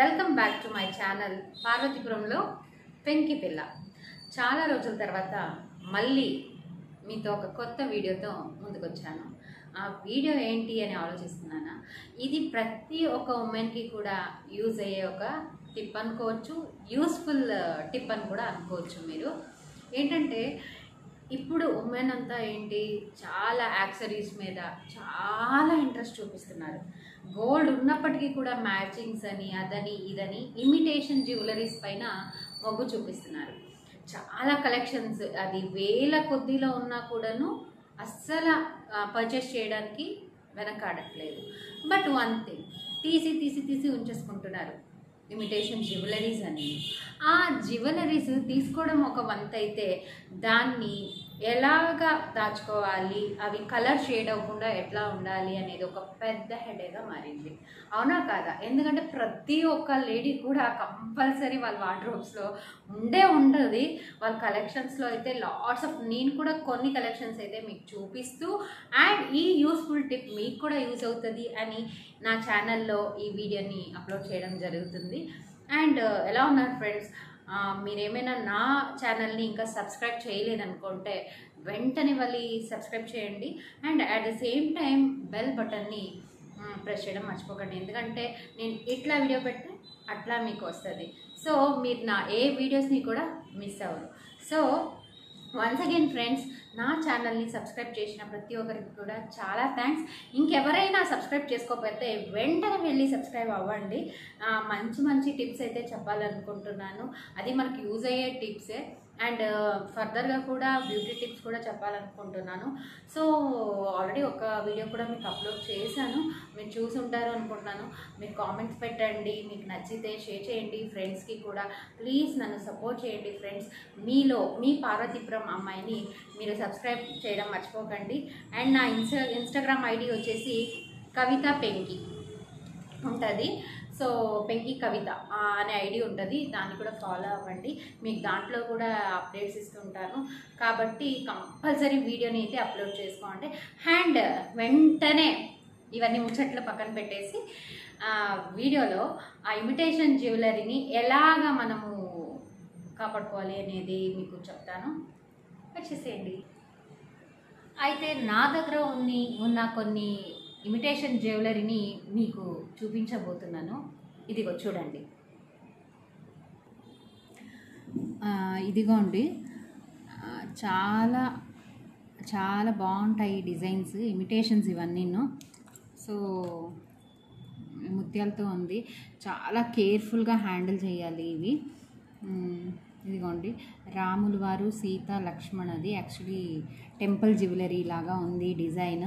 welcome back to my channel పార్వతీపురంలో పెంకి పిల్ల చాలా రోజుల తర్వాత మళ్ళీ మీతో ఒక కొత్త వీడియోతో ముందుకొచ్చాను ఆ వీడియో ఏంటి అని ఆలోచిస్తున్నాను ఇది ప్రతి ఒక్క ఉమెన్కి కూడా యూజ్ అయ్యే ఒక టిప్ అనుకోవచ్చు యూస్ఫుల్ టిప్ అని కూడా అనుకోవచ్చు మీరు ఏంటంటే ఇప్పుడు ఉమెన్ అంతా ఏంటి చాలా యాక్సరీస్ మీద చాలా ఇంట్రెస్ట్ చూపిస్తున్నారు గోల్డ్ ఉన్నప్పటికీ కూడా మ్యాచింగ్స్ అని అదని ఇదని ఇమిటేషన్ జ్యువెలరీస్ పైన మొగ్గు చూపిస్తున్నారు చాలా కలెక్షన్స్ అది వేల కొద్దిలో ఉన్నా కూడాను అస్సలు పర్చేస్ చేయడానికి వెనకాడట్లేదు బట్ వన్ థింగ్ తీసి తీసి తీసి ఉంచేసుకుంటున్నారు ఇమిటేషన్ జ్యువెలరీస్ అని ఆ జ్యువెలరీస్ తీసుకోవడం ఒక వంత అయితే దాన్ని ఎలాగా దాచుకోవాలి అవి కలర్ షేడ్ అవ్వకుండా ఎట్లా ఉండాలి అనేది ఒక పెద్ద హెడేగా మారింది అవునా కాదా ఎందుకంటే ప్రతి ఒక్క లేడీ కూడా కంపల్సరీ వాళ్ళ వార్డ్రోబ్స్లో ఉండే ఉంటుంది వాళ్ళ కలెక్షన్స్లో అయితే లాట్స్ ఆఫ్ నేను కూడా కొన్ని కలెక్షన్స్ అయితే మీకు చూపిస్తూ అండ్ ఈ యూస్ఫుల్ టిప్ మీకు కూడా యూజ్ అవుతుంది అని నా ఛానల్లో ఈ వీడియోని అప్లోడ్ చేయడం జరుగుతుంది అండ్ ఎలా ఉన్నారు ఫ్రెండ్స్ మీరేమైనా నా ఛానల్ని ఇంకా సబ్స్క్రైబ్ చేయలేదనుకుంటే వెంటనే వెళ్ళి సబ్స్క్రైబ్ చేయండి and at the same time bell బటన్ని ప్రెస్ చేయడం మర్చిపోకండి ఎందుకంటే నేను ఇట్లా వీడియో పెడితే అట్లా మీకు వస్తుంది సో మీరు నా ఏ వీడియోస్ని కూడా మిస్ అవ్వరు సో వన్స్ అగైన్ ఫ్రెండ్స్ నా ఛానల్ని సబ్స్క్రైబ్ చేసిన ప్రతి ఒక్కరికి కూడా చాలా థ్యాంక్స్ ఇంకెవరైనా సబ్స్క్రైబ్ చేసుకోకపోతే వెంటనే వెళ్ళి సబ్స్క్రైబ్ అవ్వండి ఆ, మంచి మంచి టిప్స్ అయితే చెప్పాలనుకుంటున్నాను అది మనకి యూజ్ అయ్యే టిప్సే అండ్ ఫర్దర్గా కూడా బ్యూటీ టిప్స్ కూడా చెప్పాలనుకుంటున్నాను సో ఆల్రెడీ ఒక వీడియో కూడా మీకు అప్లోడ్ చేశాను మీరు చూసి ఉంటారు అనుకుంటున్నాను మీరు కామెంట్స్ పెట్టండి మీకు నచ్చితే షేర్ చేయండి ఫ్రెండ్స్కి కూడా ప్లీజ్ నన్ను సపోర్ట్ చేయండి ఫ్రెండ్స్ మీలో మీ పార్వతీపురం అమ్మాయిని మీరు సబ్స్క్రైబ్ చేయడం మర్చిపోకండి అండ్ నా ఇన్స్టా ఇన్స్టాగ్రామ్ ఐడి వచ్చేసి కవిత పెంకి ఉంటుంది సో పెంకి కవిత ఆ, అనే ఐడి ఉంటుంది దాన్ని కూడా ఫాలో అవ్వండి మీకు దాంట్లో కూడా అప్డేట్స్ ఇస్తుంటాను కాబట్టి కంపల్సరీ వీడియోని అయితే అప్లోడ్ చేసుకోండి అండ్ వెంటనే ఇవన్నీ ముచ్చట్లు పక్కన పెట్టేసి ఆ, వీడియోలో ఆ ఇమిటేషన్ జ్యువెలరీని ఎలాగ మనము కాపాడుకోవాలి అనేది మీకు చెప్తాను వచ్చేసేయండి అయితే నా దగ్గర ఉన్ని ఉన్న కొన్ని ఇమిటేషన్ జ్యువెలరీని మీకు చూపించబోతున్నాను ఇదిగో చూడండి ఆ, ఇదిగోండి ఆ, చాలా చాలా బాగుంటాయి ఈ డిజైన్స్ ఇమిటేషన్స్ ఇవన్నీను సో ముత్యాలతో ఉంది చాలా కేర్ఫుల్గా హ్యాండిల్ చేయాలి ఇవి మ్, ఇదిగోండి రాములు వారు సీత లక్ష్మణది యాక్చువల్లీ టెంపుల్ జ్యువెలరీ లాగా ఉంది డిజైన్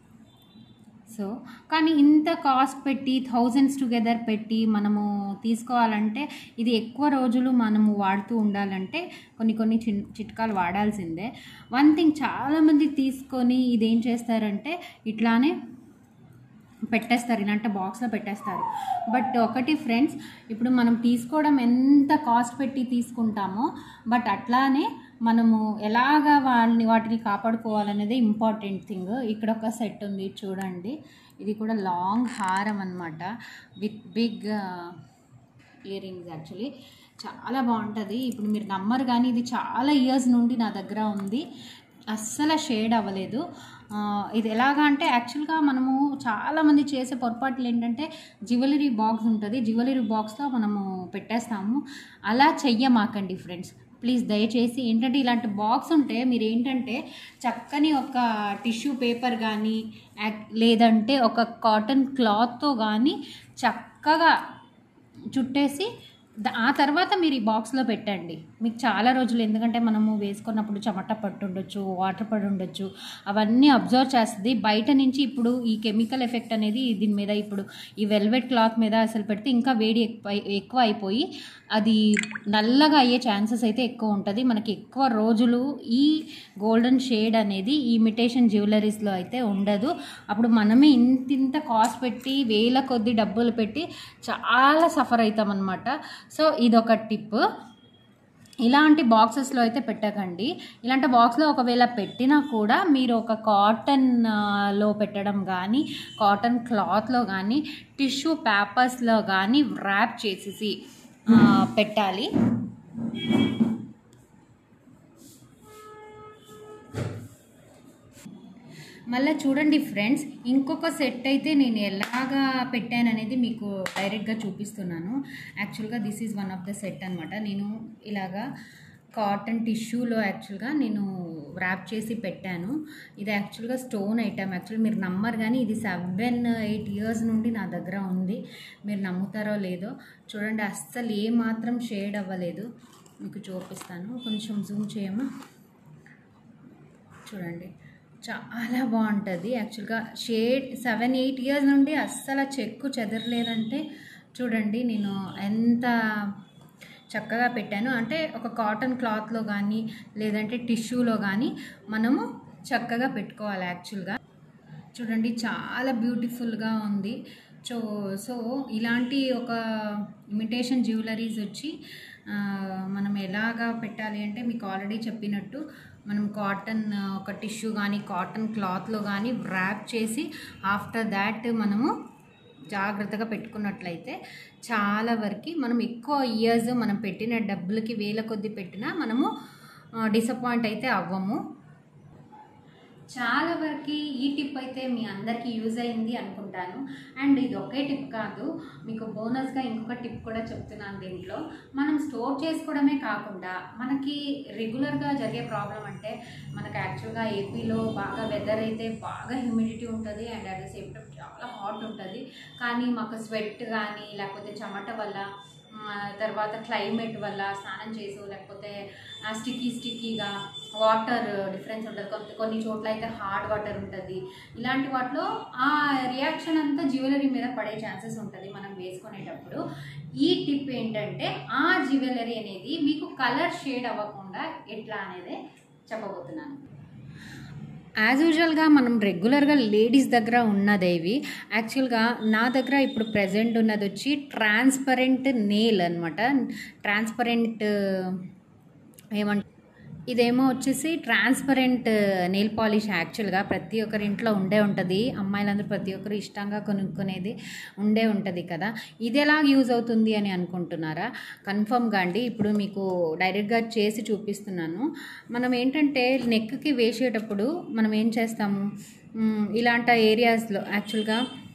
సో కానీ ఇంత కాస్ట్ పెట్టి థౌజండ్స్ టుగెదర్ పెట్టి మనము తీసుకోవాలంటే ఇది ఎక్కువ రోజులు మనము వాడుతూ ఉండాలంటే కొన్ని కొన్ని చిన్ చిట్కాలు వాడాల్సిందే వన్ థింగ్ చాలామంది తీసుకొని ఇది ఏం చేస్తారంటే ఇట్లానే పెట్టేస్తారు ఇలాంటి బాక్స్లో పెట్టేస్తారు బట్ ఒకటి ఫ్రెండ్స్ ఇప్పుడు మనం తీసుకోవడం ఎంత కాస్ట్ పెట్టి తీసుకుంటామో బట్ అట్లానే మనము ఎలాగ వాళ్ళని వాటిని కాపాడుకోవాలనేది ఇంపార్టెంట్ థింగ్ ఇక్కడ ఒక సెట్ ఉంది చూడండి ఇది కూడా లాంగ్ హారం అనమాట with big ear rings actually చాలా బాగుంటుంది ఇప్పుడు మీరు నమ్మరు కానీ ఇది చాలా ఇయర్స్ నుండి నా దగ్గర ఉంది అస్సలు షేడ్ అవ్వలేదు ఆ, ఇది ఎలాగా అంటే యాక్చువల్గా మనము చాలామంది చేసే పొరపాట్లు ఏంటంటే జ్యువెలరీ బాక్స్ ఉంటుంది జ్యువెలరీ బాక్స్లో మనము పెట్టేస్తాము అలా చెయ్యమాకండి ఫ్రెండ్స్ ప్లీజ్ దయచేసి ఏంటంటే ఇలాంటి బాక్స్ ఉంటే మీరు ఏంటంటే చక్కని ఒక టిష్యూ పేపర్ కానీ యాక్- లేదంటే ఒక కాటన్ క్లాత్తో కానీ చక్కగా చుట్టేసి ద- ఆ తర్వాత మీరు ఈ బాక్స్లో పెట్టండి మీకు చాలా రోజులు ఎందుకంటే మనము వేసుకున్నప్పుడు చెమట పట్టు ఉండొచ్చు వాటర్ పడి ఉండొచ్చు అవన్నీ అబ్జర్వ్ చేస్తుంది బయట నుంచి ఇప్పుడు ఈ కెమికల్ ఎఫెక్ట్ అనేది దీని మీద ఇప్పుడు ఈ వెల్వెట్ క్లాత్ మీద అసలు పెడితే ఇంకా వేడి ఎక్కువ ఎక్కువ అయిపోయి అది నల్లగా అయ్యే ఛాన్సెస్ అయితే ఎక్కువ ఉంటుంది మనకి ఎక్కువ రోజులు ఈ గోల్డెన్ షేడ్ అనేది ఈ ఇమిటేషన్ జ్యువెలరీస్లో అయితే ఉండదు అప్పుడు మనమే ఇంత ఇంత కాస్ట్ పెట్టి వేల కొద్ది డబ్బులు పెట్టి చాలా సఫర్ అవుతాం అనమాట సో ఇదొక టిప్ ఇలాంటి బాక్సెస్లో అయితే పెట్టకండి ఇలాంటి బాక్స్లో ఒకవేళ పెట్టినా కూడా మీరు ఒక కాటన్ ఆ, లో పెట్టడం కానీ కాటన్ క్లాత్లో కానీ టిష్యూ పేపర్స్లో కానీ ర్యాప్ చేసేసి ఆ, పెట్టాలి మళ్ళీ చూడండి ఫ్రెండ్స్ ఇంకొక సెట్ అయితే నేను ఎలాగా పెట్టాను అనేది మీకు డైరెక్ట్గా చూపిస్తున్నాను యాక్చువల్గా this is one of the set అనమాట నేను ఇలాగా కాటన్ టిష్యూలో యాక్చువల్గా నేను ర్యాప్ చేసి పెట్టాను ఇది యాక్చువల్గా స్టోన్ ఐటమ్ యాక్చువల్ మీరు నమ్మరు కానీ ఇది సెవెన్ ఎయిట్ ఇయర్స్ నుండి నా దగ్గర ఉంది మీరు నమ్ముతారో లేదో చూడండి అస్సలు ఏ మాత్రం షేడ్ అవ్వలేదు మీకు చూపిస్తాను కొంచెం జూమ్ చేయమా చూడండి చాలా బాగుంటుంది యాక్చువల్గా షేడ్ సెవెన్ ఎయిట్ ఇయర్స్ నుండి అస్సలు చెక్కు చెదరలేదంటే చూడండి నేను ఎంత చక్కగా పెట్టాను అంటే ఒక కాటన్ క్లాత్లో కానీ లేదంటే టిష్యూలో కానీ మనము చక్కగా పెట్టుకోవాలి యాక్చువల్గా చూడండి చాలా బ్యూటిఫుల్గా ఉంది సో సో ఇలాంటి ఒక ఇమిటేషన్ జ్యువెలరీస్ వచ్చి ఆ, మనం ఎలాగా పెట్టాలి అంటే మీకు ఆల్రెడీ చెప్పినట్టు మనం కాటన్ ఆ, ఒక టిష్యూ కానీ కాటన్ క్లాత్లో కానీ ర్యాప్ చేసి ఆఫ్టర్ దాట్ మనము జాగ్రత్తగా పెట్టుకున్నట్లయితే చాలా వరకు మనం ఎక్కువ ఇయర్స్ మనం పెట్టిన డబ్బులకి వేల కొద్ది పెట్టినా మనము డిసప్పాయింట్ అయితే అవ్వము చాలా వరకు ఈ టిప్ అయితే మీ అందరికీ యూజ్ అయింది అనుకుంటాను అండ్ ఇది ఒకే టిప్ కాదు మీకు బోనస్గా ఇంకొక టిప్ కూడా చెప్తున్నాను దీంట్లో మనం స్టోర్ చేసుకోవడమే కాకుండా మనకి రెగ్యులర్గా జరిగే ప్రాబ్లం అంటే మనకి యాక్చువల్గా ఏపీలో బాగా వెదర్ అయితే బాగా హ్యూమిడిటీ ఉంటుంది and at the same time చాలా హాట్ ఉంటుంది కానీ మాకు స్వెట్ కానీ లేకపోతే చెమట వల్ల ఆ, తర్వాత క్లైమేట్ వల్ల స్నానం చేసో లేకపోతే స్టిక్కీ స్టిక్కీగా వాటర్ డిఫరెన్స్ ఉంటుంది కొన్ని కొన్ని చోట్ల అయితే హార్డ్ వాటర్ ఉంటుంది ఇలాంటి వాటిలో ఆ రియాక్షన్ అంతా జ్యువెలరీ మీద పడే ఛాన్సెస్ ఉంటుంది మనం వేసుకునేటప్పుడు ఈ టిప్ ఏంటంటే ఆ జ్యువెలరీ అనేది మీకు కలర్ షేడ్ అవ్వకుండా ఎట్లా అనేది చెప్పబోతున్నాను యాజ్ యూజువల్గా మనం రెగ్యులర్గా లేడీస్ దగ్గర ఉన్నది ఇవి యాక్చువల్గా నా దగ్గర ఇప్పుడు ప్రజెంట్ ఉన్నది వచ్చి ట్రాన్స్పరెంట్ నెయిల్ అనమాట ట్రాన్స్పరెంట్ ఏమంట ఇదేమో వచ్చేసి ట్రాన్స్పరెంట్ నెయిల్ పాలిష్ యాక్చువల్గా ప్రతి ఒక్కరి ఇంట్లో ఉండే ఉంటుంది అమ్మాయిలందరూ ప్రతి ఒక్కరు ఇష్టంగా కొనుక్కునేది ఉండే ఉంటుంది కదా ఇది ఎలా యూజ్ అవుతుంది అని అనుకుంటున్నారా కన్ఫర్మ్గా అండి ఇప్పుడు మీకు డైరెక్ట్గా చేసి చూపిస్తున్నాను మనం ఏంటంటే నెక్కి వేసేటప్పుడు మనం ఏం చేస్తాము మ్, ఇలాంటి ఏరియాస్లో యాక్చువల్గా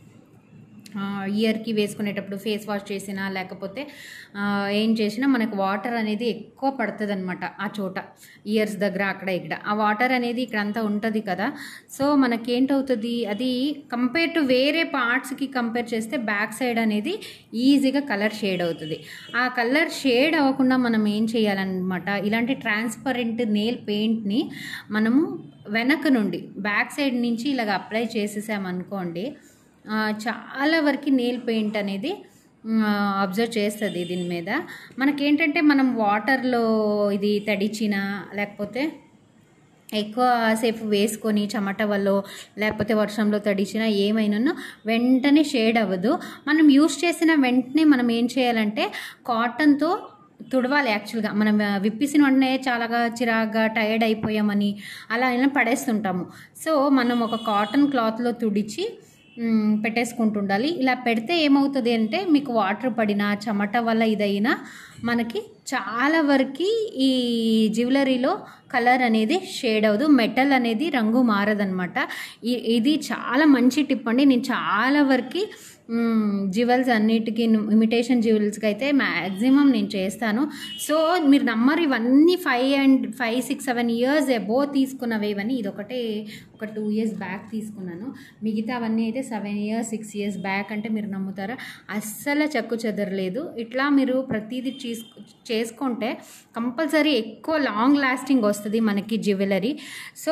ఇయర్కి వేసుకునేటప్పుడు ఫేస్ వాష్ చేసినా లేకపోతే ఆ, ఏం చేసినా మనకు వాటర్ అనేది ఎక్కువ పడుతుంది అనమాట ఆ చోట ఇయర్స్ దగ్గర అక్కడ ఇక్కడ ఆ వాటర్ అనేది ఇక్కడ అంతా ఉంటుంది కదా సో మనకేంటవుతుంది అది కంపేర్ టు వేరే పార్ట్స్కి కంపేర్ చేస్తే బ్యాక్ సైడ్ అనేది ఈజీగా కలర్ షేడ్ అవుతుంది ఆ కలర్ షేడ్ అవ్వకుండా మనం ఏం చేయాలన్నమాట ఇలాంటి ట్రాన్స్పరెంట్ నెయిల్ పెయింట్ని మనము వెనక నుండి బ్యాక్ సైడ్ నుంచి ఇలాగ అప్లై చేసేసామనుకోండి ఆ, చాలా వరకు నెయిల్ పెయింట్ అనేది అబ్జర్వ్ చేస్తుంది దీని మీద మనకేంటంటే మనం వాటర్లో ఇది తడిచినా లేకపోతే ఎక్కువ సేపు వేసుకొని చెమట వల్ల లేకపోతే వర్షంలో తడిచిన ఏమైనానో వెంటనే షేడ్ అవ్వదు మనం యూస్ చేసిన వెంటనే మనం ఏం చేయాలంటే కాటన్తో తుడవాలి యాక్చువల్గా మనం విప్పిసిన వెంటనే చాలాగా చిరాగ్గా టైర్డ్ అయిపోయామని అలా అయినా పడేస్తుంటాము సో మనం ఒక కాటన్ క్లాత్లో తుడిచి మ్, పెట్టేసుకుంటుండాలి ఇలా పెడితే ఏమవుతుంది అంటే మీకు వాటర్ పడినా చెమట వల్ల ఇదైనా మనకి చాలా వరకు ఈ జ్యువెలరీలో కలర్ అనేది షేడ్ అవ్వదు మెటల్ అనేది రంగు మారదనమాట ఇ- ఇది చాలా మంచి టిప్ అండి నేను చాలా వరకు జ్యువెల్స్ అన్నిటికీ ఇమిటేషన్ జ్యువెల్స్కి అయితే మ్యాక్సిమం నేను చేస్తాను సో మీరు నమ్మరు ఇవన్నీ five and five six seven years ago తీసుకున్నవి ఇవన్నీ ఇది ఒకటే ఒక టూ ఇయర్స్ బ్యాక్ తీసుకున్నాను మిగతా అవన్నీ అయితే seven years six years back అంటే మీరు నమ్ముతారా అస్సలు చెక్కు చెదరలేదు ఇట్లా మీరు ప్రతిదీ చీస్ చేసుకుంటే కంపల్సరీ ఎక్కువ లాంగ్ లాస్టింగ్ వస్తుంది మనకి జ్యువెలరీ సో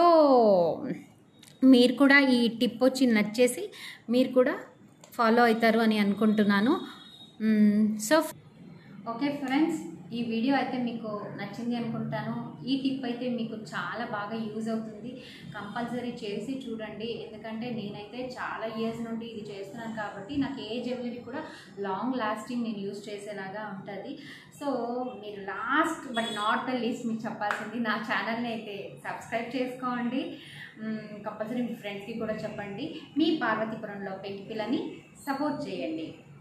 మీరు కూడా ఈ టిప్ వచ్చి నచ్చేసి మీరు కూడా ఫాలో అవుతారు అని అనుకుంటున్నాను మ్మ్, సో ఓకే ఫ్రెండ్స్ ఈ వీడియో అయితే మీకు నచ్చింది అనుకుంటాను ఈ టిప్ అయితే మీకు చాలా బాగా యూజ్ అవుతుంది కంపల్సరీ చేసి చూడండి ఎందుకంటే నేనైతే చాలా ఇయర్స్ నుండి ఇది చేస్తున్నాను కాబట్టి నాకు ఏ జ్యువెలరీ కూడా లాంగ్ లాస్టింగ్ నేను యూజ్ చేసేలాగా ఉంటుంది సో మీరు last but not the least మీకు చెప్పాల్సింది నా ఛానల్ని అయితే సబ్స్క్రైబ్ చేసుకోండి కంపల్సరీ మీ ఫ్రెండ్స్కి కూడా చెప్పండి మీ పార్వతీపురంలో పెంకి పిల్లని సపోర్ట్ చేయండి